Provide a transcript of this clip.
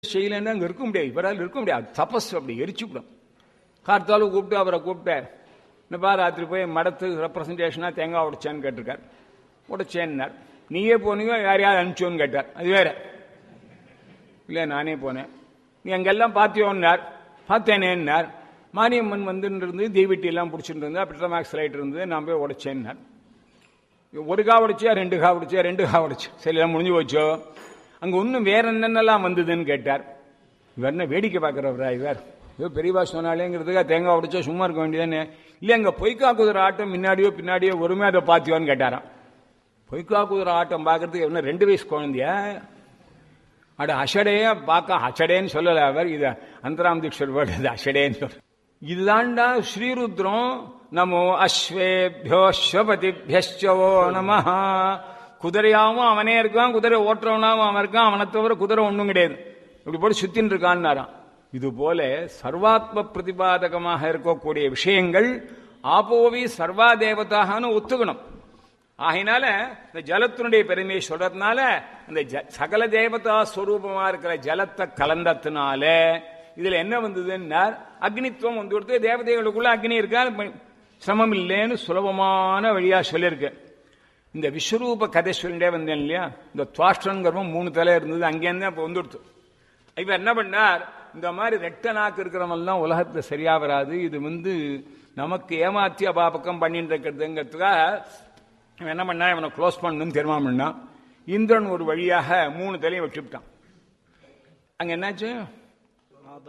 செய்யலைன்னா அங்கே இருக்க முடியாது இவரால் இருக்க முடியாது தபஸ் அப்படி எரிச்சு விடும் கார்த்தாலும் கூப்பிட்டு அவரை கூப்பிட்டேன் என்னப்பா ராத்திரி போய் மடத்து ரெப்ரசன்டேஷனாக தேங்காய் உடைச்சான்னு கேட்டிருக்கார் உடைச்சேன்னார் நீயே போனீங்க யாரையாவது அனுப்பிச்சோன்னு கேட்டார் அது வேற இல்லை நானே போனேன் நீ அங்கெல்லாம் பார்த்தியோன்னார் பார்த்தேனேன்னார் மாரியம்மன் வந்துன்னு இருந்து தீவெட்டி எல்லாம் பிடிச்சிட்டு இருந்தா பெட்ரோமேக்ஸ் லைட் இருந்தது நான் போய் உடைச்சேன்னார் ஒரு கா உடைச்சியா ரெண்டு கா உடைச்சியா ரெண்டு கா உடைச்சு சரி எல்லாம் முடிஞ்சு போச்சோ அங்கே இன்னும் வேற என்னென்னலாம் வந்ததுன்னு கேட்டார் இவர் என்ன வேடிக்கை பார்க்குறவரா இவர் ஏதோ பெரியவா சொன்னாலேங்கிறதுக்காக தேங்காய் உடைச்சா சும்மா இருக்க வேண்டியதானே இல்லை அங்கே பொய்க்கா குதிரை ஆட்டம் முன்னாடியோ பின்னாடியோ ஒருமே அதை பார்த்தியோன்னு கேட்டாராம் பொய்க்கா குதிரை ஆட்டம் பார்க்கறதுக்கு என்ன ரெண்டு வயசு குழந்தையா அட அஷடையே பார்க்க அச்சடேன்னு சொல்லல அவர் இது அந்தராம் தீட்சர் வேர்டு இது அஷடேன்னு சொல்ற இதுதான்டா ஸ்ரீருத்ரம் நமோ அஸ்வேபியோ ஸ்வபதிபியோ நம குதிரையாவும் அவனே இருக்கான் குதிரை ஓட்டுறவனாவும் அவன் இருக்கான் அவனை தவிர குதிரை ஒன்றும் கிடையாது இப்படி போட்டு சுத்தின்னு இருக்கான்னாராம் இது போல சர்வாத்ம பிரதிபாதகமாக இருக்கக்கூடிய விஷயங்கள் ஆபோவி சர்வா தேவதாகனு ஒத்துக்கணும் ஆகினால இந்த ஜலத்தினுடைய பெருமையை சொல்றதுனால இந்த சகல தேவதா ஸ்வரூபமா இருக்கிற ஜலத்தை கலந்ததுனால இதுல என்ன வந்ததுன்னா அக்னித்துவம் வந்து கொடுத்து தேவதைகளுக்குள்ள அக்னி இருக்கா சிரமம் இல்லைன்னு சுலபமான வழியா சொல்லியிருக்கு இந்த விஸ்வரூப கதை சொல்லிட்டே வந்தேன் இல்லையா இந்த துவாஷ்டங்கிறவன் மூணு தலை இருந்தது அங்கேருந்து அப்போ வந்துடுத்து இவர் என்ன பண்ணார் இந்த மாதிரி ரெட்ட நாக்கு இருக்கிறவெல்லாம் உலகத்துல சரியா வராது இது வந்து நமக்கு ஏமாத்தி அபாபக்கம் பண்ணிட்டு இருக்கிறதுங்கிறதுக்காக இவன் என்ன பண்ணா இவனை க்ளோஸ் பண்ணணும்னு தீர்மானம் பண்ணான் இந்திரன் ஒரு வழியாக மூணு தலையும் வச்சுவிட்டான் அங்க என்னாச்சு